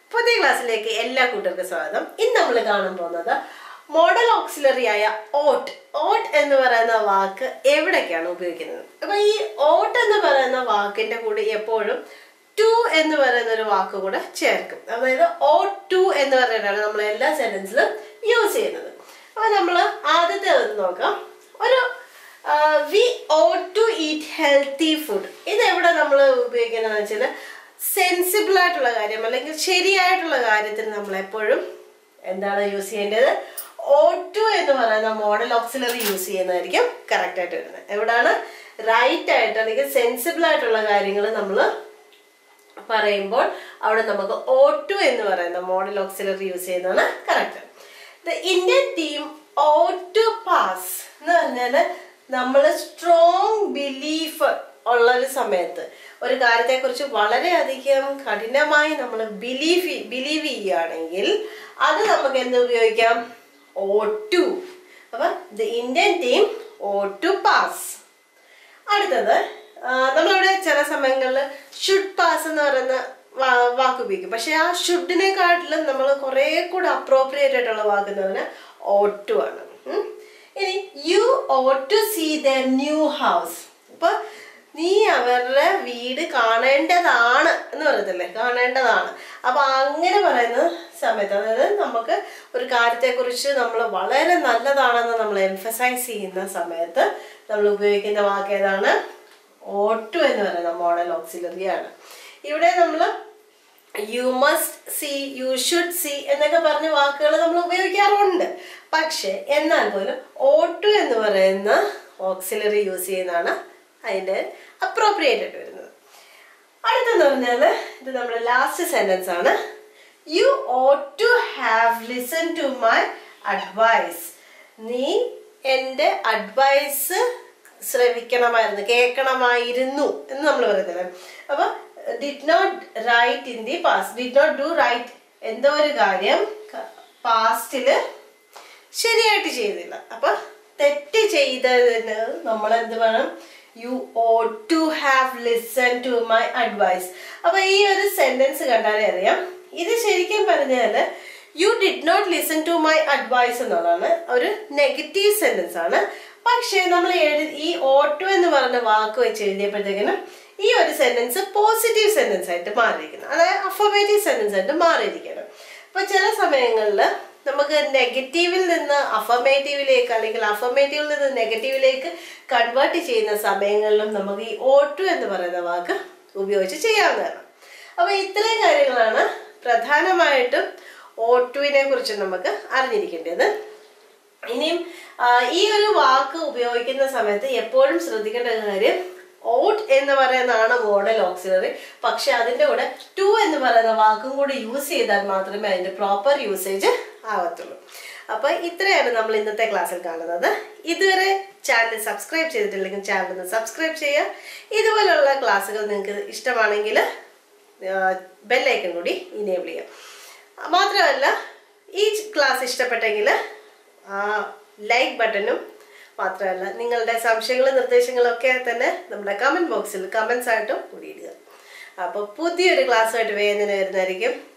പുതിയ ക്ലാസ്സിലേക്ക് എല്ലാ കൂട്ടർക്കും സ്വാഗതം ഇന്ന് നമ്മൾ കാണാൻ പോകുന്നത് മോഡൽ ഓക്സിലറി ആയ ഓട്ട് ഓട്ട് എന്ന് പറയുന്ന വാക്ക് എവിടേക്കാണ് ഉപയോഗിക്കുന്നത് അപ്പൊ ഈ ഓട്ട് എന്ന് പറയുന്ന വാക്കിന്റെ കൂടെ എപ്പോഴും ടു എന്ന് പറയുന്ന ഒരു വാക്ക് കൂടെ ചേർക്കും അതായത് ഓ ടു എന്ന് പറഞ്ഞിട്ടാണ് നമ്മൾ എല്ലാ സെന്റൻസിലും യൂസ് ചെയ്യുന്നത് അപ്പൊ നമ്മൾ ആദ്യത്തെ ഒന്ന് നോക്കാം ഒരു we ought to eat healthy food ഇത് എവിടെ നമ്മൾ ഉപയോഗിക്കുന്നതെന്ന് വെച്ചാൽ സെൻസിബിൾ ആയിട്ടുള്ള കാര്യം അല്ലെങ്കിൽ ശരിയായിട്ടുള്ള കാര്യത്തിന് നമ്മൾ എപ്പോഴും എന്താണ് യൂസ് ചെയ്യേണ്ടത് ഓ ടു എന്ന് പറയുന്ന മോഡൽ ഓക്സിലറി യൂസ് ചെയ്യുന്നതായിരിക്കും കറക്റ്റ് ആയിട്ട് വരുന്നത് എവിടാണ് റൈറ്റ് ആയിട്ട് അല്ലെങ്കിൽ സെൻസിബിൾ ആയിട്ടുള്ള കാര്യങ്ങൾ നമ്മൾ പറയുമ്പോൾ അവിടെ നമുക്ക് ഓ ടു എന്ന് പറയുന്ന മോഡൽ ഓക്സിലറി യൂസ് ചെയ്യുന്നതാണ് correct the Indian team ought to pass എന്ന് പറഞ്ഞാൽ നമ്മൾ സ്ട്രോങ് ബിലീഫ് ഉള്ള ഒരു സമയത്ത് ഒരു കാര്യത്തെക്കുറിച്ച് വളരെയധികം കഠിനമായി നമ്മൾ ബിലീവ് ബിലീവ് ചെയ്യുകയാണെങ്കിൽ അത് നമുക്ക് എന്ത് ഉപയോഗിക്കാം ഓ ടു അപ്പം the Indian team ought to pass അടുത്തത് ആ, നമ്മളിവിടെ ചില സമയങ്ങളിൽ ഷുഡ് പാസ് എന്ന് പറയുന്ന വാ- വാക്ക് ഉപയോഗിക്കും പക്ഷെ ആ ഷുഡിനെക്കാട്ടിലും നമ്മൾ കുറെ കൂടെ അപ്രോപ്രിയേറ്റ് ആയിട്ടുള്ള വാക്ക് എന്ന് പറഞ്ഞാൽ ഓട്ടു ആണ് ഉം. ഇനി you ought to see the new house അപ്പൊ നീ അവരുടെ വീട് കാണേണ്ടതാണ് എന്ന് പറയത്തില്ലേ കാണേണ്ടതാണ് അപ്പൊ അങ്ങനെ പറയുന്ന സമയത്ത് അതായത് നമുക്ക് ഒരു കാര്യത്തെക്കുറിച്ച് നമ്മൾ വളരെ നല്ലതാണെന്ന് നമ്മൾ എംഫസൈസ് ചെയ്യുന്ന സമയത്ത് നമ്മൾ ഉപയോഗിക്കുന്ന വാക്ക് ഏതാണ് ഓട്ടു എന്ന് പറയുന്ന മോഡൽ ഓക്സിലറി ആണ് ഇവിടെ നമ്മൾ you must see you should see എന്നൊക്കെ പറഞ്ഞ വാക്കുകൾ നമ്മൾ ഉപയോഗിക്കാറുണ്ട് പക്ഷെ എന്നാൽ പോലും ഓട്ടു എന്ന് പറയുന്ന ഓക്സിലറി യൂസ് ചെയ്യുന്നതാണ് അതിൻ്റെ അപ്രോപ്രിയേറ്റ് ആയിട്ട് വരുന്നത് അടുത്തെന്ന് പറഞ്ഞാൽ ഇത് നമ്മുടെ ലാസ്റ്റ് സെന്റൻസ് ആണ് you ought to have listen to my advice നീ എൻ്റെ അഡ്വൈസ് ശ്രവിക്കണമായിരുന്നു കേൾക്കണമായിരുന്നു എന്ന് നമ്മൾ പറയുന്നത് അപ്പൊ did not write in the past did not do right എന്തോ ഒരു കാര്യം പാസ്റ്റില് ശരിയായിട്ട് ചെയ്തില്ല അപ്പൊ തെറ്റ് ചെയ്തതിന് നമ്മൾ എന്ത് വേണം you ought to have listen to my advice അപ്പൊ ഈ ഒരു സെന്റൻസ് കണ്ടാലേ അറിയാം ഇത് ശരിക്കും പറഞ്ഞാല് you did not listen to my advice എന്നുള്ളതാണ് ഒരു നെഗറ്റീവ് സെന്റൻസ് ആണ് പക്ഷേ നമ്മൾ എഴുതി ഈ ഓട്ടോ എന്ന് പറഞ്ഞ വാക്ക് വെച്ച് എഴുതിയപ്പോഴത്തേക്കിനും ഈ ഒരു സെന്റൻസ് പോസിറ്റീവ് സെന്റൻസ് ആയിട്ട് മാറിയിരിക്കുന്നു അതായത് അഫർമേറ്റീവ് സെന്റൻസ് ആയിട്ട് മാറിയിരിക്കണം അപ്പൊ ചില സമയങ്ങളിൽ നമുക്ക് നെഗറ്റീവിൽ നിന്ന് അഫർമേറ്റീവിലേക്ക് അല്ലെങ്കിൽ അഫർമേറ്റീവിൽ നിന്ന് നെഗറ്റീവിലേക്ക് കൺവേർട്ട് ചെയ്യുന്ന സമയങ്ങളിലും നമുക്ക് ഈ ഓട്ടു എന്ന് പറയുന്ന വാക്ക് ഉപയോഗിച്ച് ചെയ്യാവുന്നതാണ് അപ്പൊ ഇത്രയും കാര്യങ്ങളാണ് പ്രധാനമായിട്ടും ഓട്ടുവിനെ കുറിച്ച് നമുക്ക് അറിഞ്ഞിരിക്കേണ്ടത് ഇനിയും ആ, ഈ ഒരു വാക്ക് ഉപയോഗിക്കുന്ന സമയത്ത് എപ്പോഴും ശ്രദ്ധിക്കേണ്ട ഒരു കാര്യം ഓട്ട് എന്ന് പറയുന്നതാണ് മോഡൽ ഓക്സിലറി പക്ഷെ അതിന്റെ കൂടെ ടു എന്ന് പറയുന്ന വാക്കും കൂടി യൂസ് ചെയ്താൽ മാത്രമേ അതിന്റെ പ്രോപ്പർ യൂസേജ് ആവത്തുള്ളൂ അപ്പൊ ഇത്രയാണ് നമ്മൾ ഇന്നത്തെ ക്ലാസ്സിൽ കാണുന്നത് ഇതുവരെ ചാനൽ സബ്സ്ക്രൈബ് ചെയ്തിട്ടില്ലെങ്കിൽ ചാനൽ ഒന്ന് സബ്സ്ക്രൈബ് ചെയ്യുക ഇതുപോലുള്ള ക്ലാസ്സുകൾ നിങ്ങൾക്ക് ഇഷ്ടമാണെങ്കിൽ ബെല്ലൈക്കൺ കൂടി ഇനേബിൾ ചെയ്യാം മാത്രമല്ല ഈ ക്ലാസ് ഇഷ്ടപ്പെട്ടെങ്കിൽ ലൈക്ക് ബട്ടണും മാത്രമല്ല നിങ്ങളുടെ സംശയങ്ങളും നിർദ്ദേശങ്ങളും ഒക്കെ തന്നെ നമ്മുടെ കമൻറ്റ് ബോക്സിൽ കമൻസ് ആയിട്ടും കൂടി ഇടുക അപ്പോൾ പുതിയൊരു ക്ലാസ്സുമായിട്ട് വേഗം തന്നെ വരുന്നതായിരിക്കും